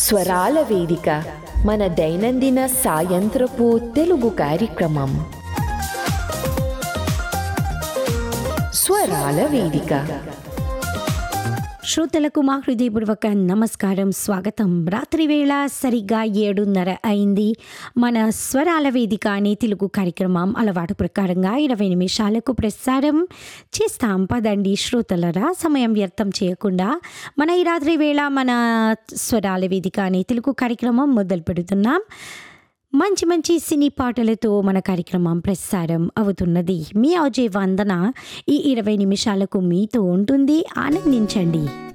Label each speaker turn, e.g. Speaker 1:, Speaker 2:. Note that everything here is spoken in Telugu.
Speaker 1: స్వరాల వేదిక మన దైనందిన సాయంత్రపు తెలుగు కార్యక్రమం స్వరాల వేదిక
Speaker 2: శ్రోతలకు మా హృదయపూర్వక నమస్కారం స్వాగతం రాత్రి వేళ సరిగ్గా ఏడున్నర అయింది మన స్వరాల వేదిక అనే తెలుగు కార్యక్రమం అలవాటు ప్రకారంగా ఇరవై నిమిషాలకు ప్రసారం చేస్తాం పదండి శ్రోతలరా సమయం వ్యర్థం చేయకుండా మన ఈ రాత్రి వేళ మన స్వరాల వేదిక అనే తెలుగు కార్యక్రమం మొదలు పెడుతున్నాం మంచి మంచి సినీ పాటలతో మన కార్యక్రమం ప్రసారం అవుతున్నది మీ అజయ్ వందన ఈ ఇరవై నిమిషాలకు మీతో ఉంటుంది ఆనందించండి